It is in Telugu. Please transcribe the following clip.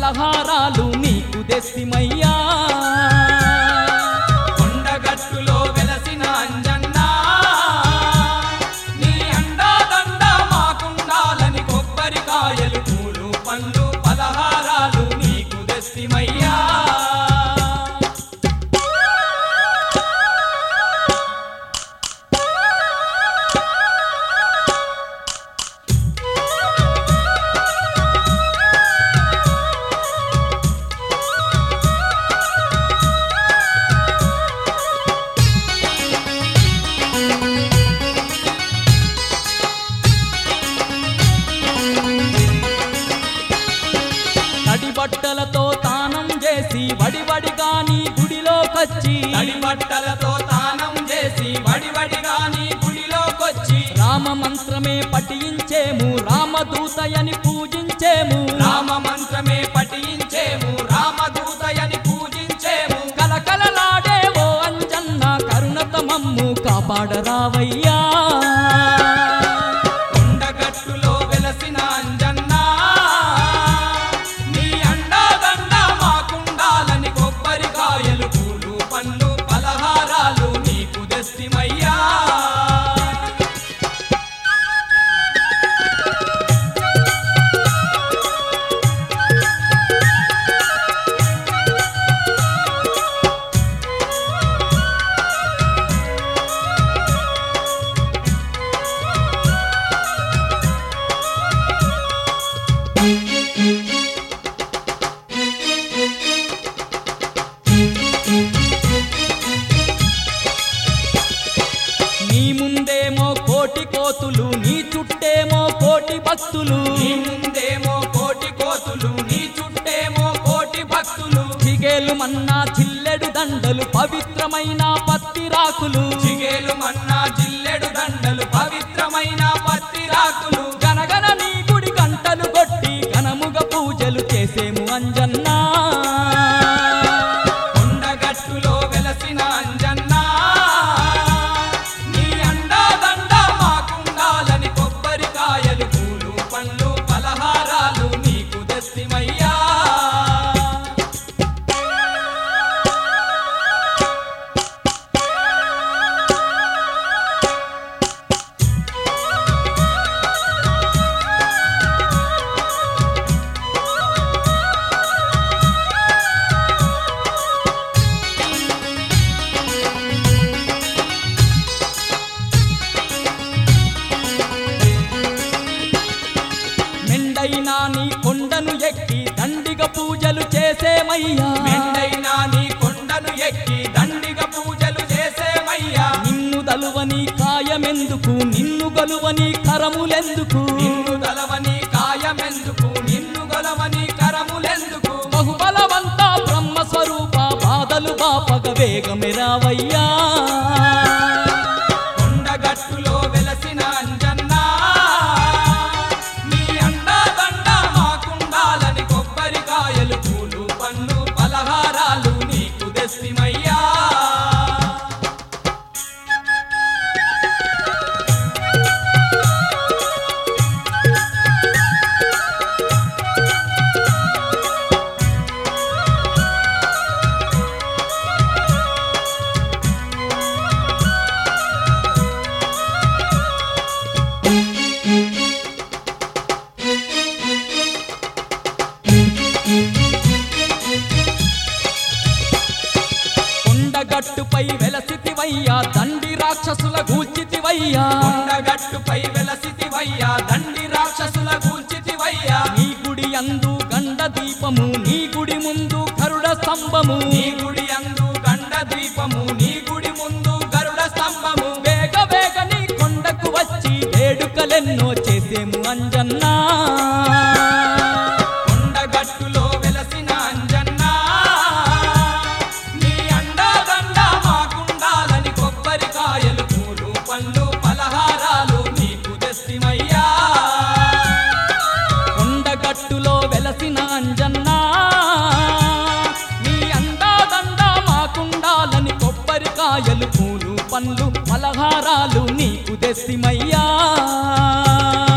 పలహారాలు నీకు దెస్తిమయ్యా కొండగట్టులో వెలసిన అంజన్నా నీ అండాదండ మాకుండాలని కొబ్బరికాయలు పూలు పండ్లు పలహారాలు నీకు దెస్తిమయ్యా తడి బట్టలతో తానం చేసి వడివడిగా నీ గుడిలోకొచ్చి తడి బట్టలతో తానం చేసి వడివడిగా నీ గుడిలోకొచ్చి రామ మంత్రమే పఠించేము రామదూతయని పూజించేము రామ మంత్రమే పఠించేము రామదూతయని పూజించేము కలకలలాడే ఓ అంజన్న కరుణత మమ్ము కాపాడరావయ్యా కొండగట్టులో వెలసిన అంజన్నా నీ అండాదండ మాకుండాలని కొబ్బరికాయలు పూలు పండ్లు పలహారాలు నీకు దెస్తిమయ్యా నీ ముందేమో కోటి కోతులు నీ చుట్టేమో కోటి భక్తులు నీ ముందేమో కోటి కోతులు నీ చుట్టేమో కోటి భక్తులు చిగేలు మన్నా చిల్లెడు దండలు పవిత్రమైన పత్తి రాకులు చిగేలు మన్నా జిల్లెడు దండలు పవిత్రమైన పత్తి రాకులు గనగన నీ గుడి గంటలు కొట్టి ఘనముగ పూజలు చేసేము అంజన్నా కొండగట్టులో వెలసిన అంజన్నా నీ అండాదండ మాకుండాలని కొబ్బరికాయలు పూలు పండ్లు పలహారాలు నీకు దస్తిమయ్యా మెండైనా నీ కొండను ఎక్కి దండిగ పూజలు చేసేమయ్యా మెండైనా నీ కొండను ఎక్కి దండిగ పూజలు చేసేమయ్యా నిన్ను దలువని కాయమెందుకు నిన్ను గలువని కరములెందుకు నిన్ను తలవని కాయమెందుకు నిన్ను గొలవని కరములెందుకు బహుబలవంత బ్రహ్మ స్వరూప బాధలు బాపగ వేగమెరావయ్యా కొండగట్టులో వెలసిన అంజన్నా నీ అండాదండ మాకుండాలని కొబ్బరికాయలు పూలు పండ్లు పలహారాలు నీకు దెస్తిమయ్యా కొండగట్టుపై వెలసితివయ్యా దండి రాక్షసుల గూల్చితివయ్యా కొండగట్టుపై వెలసితివయ్యా దండి రాక్షసుల గూల్చితివయ్యా నీ గుడి అందు గండ దీపము నీ గుడి ముందు కరుడ స్తంభము నీ గుడి అందు గండ దీపము నీ గుడి ముందు గరుడ స్తంభము వేగ వేగ నీ కొండకు వచ్చి వేడుకలెన్నో చేసేము అంజన్నా కొండగట్టులో వెలసిన అంజన్నా నీ అండాదండ మాకుండాలని కొబ్బరికాయలు పూలు పండ్లు పలహారాలు నీకు దెస్తిమయ్యా కొండగట్టులో వెలసిన అంజన్నా నీ అందాదండ మాకుండాలని కొబ్బరికాయలు పూలు పండ్లు పలహారాలు నీకు దెస్తిమయ్యా